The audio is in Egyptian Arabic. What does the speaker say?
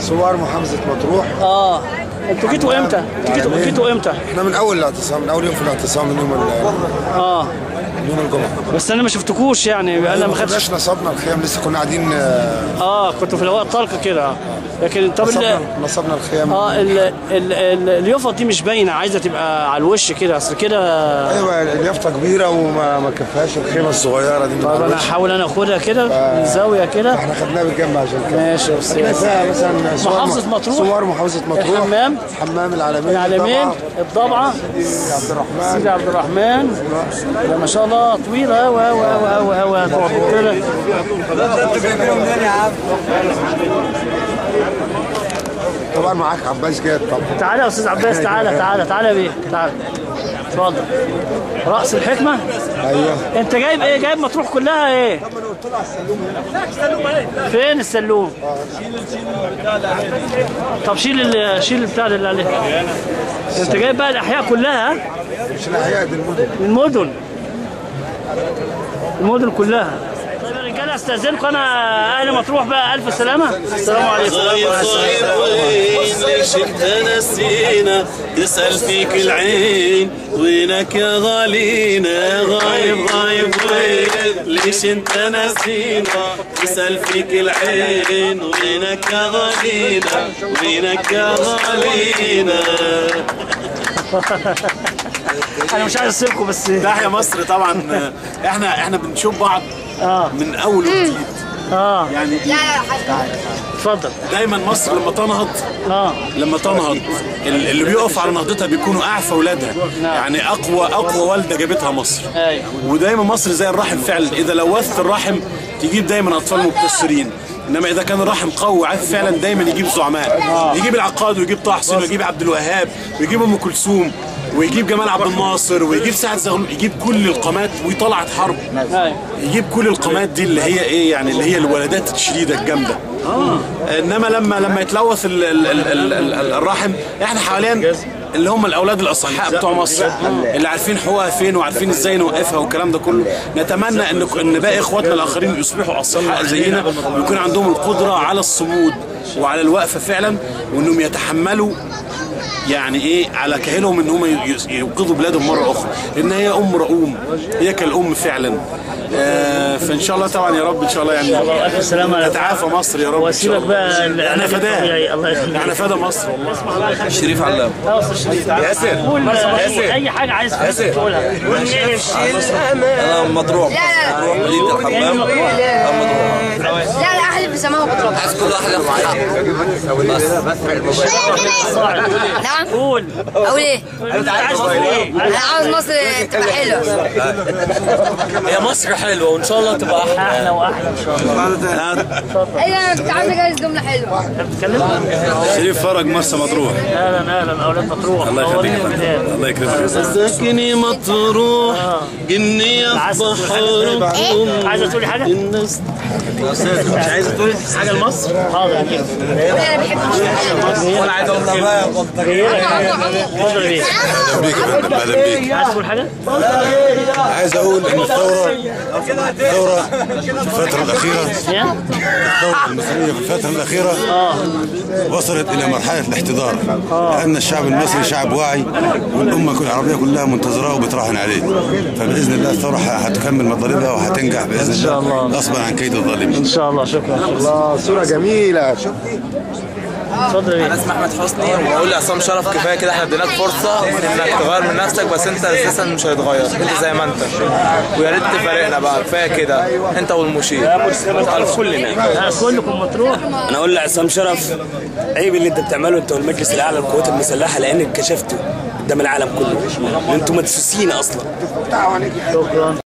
ثوار محافظه مطروح اه انتوا جيتوا امتى؟ انتوا جيتوا العالمين. جيتوا امتى؟ احنا من اول الاعتصام من اول يوم في الاعتصام من يوم ال- اه من يوم الجمعه بس انا ما شفتكوش يعني انا ما ما خدتش خدناش نصبنا الخيام لسه كنا قاعدين آه، اه كنتوا في الهواء الطلق كده آه. لكن طب ال- نصبنا نصبنا الخيام اه ال ال ال اليافطه دي مش باينه عايزه تبقى على الوش كده اصل كده ايوه اليافطه كبيره وما ما كفاهاش الخيمه الصغيره دي من طب انا الوش. هحاول انا اخدها كده من زاويه كده احنا خدناها بالجنب عشان كده ماشي يا استاذ فيها مثلا ثوار محافظة مطروح. ثوار محافظه مطروح الحمام. حمام العالمين العالمين طبعاً. الضبعه سيدي عبد الرحمن سيدي عبد الرحمن ده ما شاء الله طويله قوي قوي قوي قوي قوي كده طبعا معاك عباس جاد طبعا تعالى يا استاذ عباس تعالى تعالى تعالى بيه تعالى اتفضل راس الحكمه ايوه انت جايب ايه جايب مطروح كلها ايه فين السلوم طب شيل ال- شيل البتاع اللي عليه انت جايب بقى الاحياء كلها مش الاحياء دي المدن المدن المدن كلها طيب يا رجاله استاذنكم انا اهل مطروح بقى الف سلامه السلام عليكم غايب غايب وين ليش انت نسينا تسأل فيك العين وينك يا غالينا غايب غايب وين ليش انت نسينا تسأل فيك العين وينك يا غالينا وينك يا غالينا انا مش عايز اسيبكم بس تحيا مصر طبعا احنا احنا بنشوف بعض اه من اول وجديد اه يعني اتفضل دايما مصر لما تنهض اه لما تنهض ال- اللي بيقف على نهضتها بيكونوا اعفى اولادها نعم. يعني اقوى اقوى والده جابتها مصر ايوه ودايما مصر زي الرحم فعلا اذا لوثت الرحم تجيب دايما اطفال مكسرين انما اذا كان الرحم قوي وعارف فعلا دايما يجيب زعماء يجيب العقاد ويجيب طه حسين ويجيب عبد الوهاب ويجيب ام كلثوم ويجيب جمال عبد الناصر ويجيب سعد زغلول يجيب كل القامات وطلعت حرب ايوه يجيب كل القامات دي اللي هي ايه يعني اللي هي الولادات الشديده الجامده انما لما لما يتلوث ال ال ال ال ال ال الرحم احنا حاليا اللي هم الاولاد الاصحاء بتوع مصر اللي عارفين حقوقها فين وعارفين ازاي نوقفها والكلام ده كله نتمنى ان ان باقي اخواتنا الاخرين يصبحوا اصحاء زينا ويكون عندهم القدره على الصمود وعلى الوقفه فعلا وانهم يتحملوا يعني ايه على كاهلهم ان هم ي- ينقذوا بلادهم مره اخرى لان هي ام رؤوم هي كالام فعلا آه فان شاء الله طبعا يا رب ان شاء الله يعني الله الف سلامه تتعافى مصر يا رب إن شاء واسيبك الله. بقى احنا النبي فداها الطبيعي، الله يخليك احنا فدا مصر والله شريف علام اه أستاذ شريف. قول اي حاجه عايز تقولها انا مطروح مطروح مدينه الحمام مطروح. أنا مطروح لا لا احلف بسماها بطروح عايز كل واحد ياخد حقه نعم قول اقول ايه انت عايز تقول ايه انا عاوز مصر تبقى حلوه هي مصر حلوه وان شاء الله تبقى احلى احلى واحلى ان شاء الله ايه ده انا كنت عاوز اجهز جمله حلوه انت بتتكلم شريف فرج مرسى مطروح اهلا اهلا اولاد مطروح الله يخليك يا منورين فندم. البلاد. الله يكرمك ساكني مطروح جنية في عايز تقول بحر حاجه عايزه تقولي حاجه الناس مش عايزه تقولي حاجه لمصر حاضر اكيد انا بحب وانا عايز اقول لها اتفضل يا بيه بيك يا فندم اهلا بيك عايز تقول حاجه عايز اقول ان الثوره الثوره في الفتره الاخيره يا الثوره المصريه في الفتره الاخيره وصلت الى مرحله الاحتضار لان الشعب المصري شعب واعي والامه كل العربيه كلها منتظراه وبتراهن عليه فباذن الله الثوره هتكمل مطالبها وهتنجح باذن إن شاء الله. الله غصبا عن كيد الظالمين ان شاء الله شكرا الله صوره جميله اتفضل يا انا بيه اسمي احمد حسني وبقول لعصام شرف كفايه كده احنا اديناك فرصه انك تغير من نفسك بس انت اساسا مش هتتغير انت زي ما انت ويا ريت تفارقنا بقى كفايه كده انت والمشير الف كلنا ها، كلكم مطروح انا اقول لعصام شرف عيب اللي انت بتعمله انت والمجلس الاعلى للقوات المسلحه لانك كشفتوا قدام العالم كله ان انتوا مدسوسين اصلا شكرا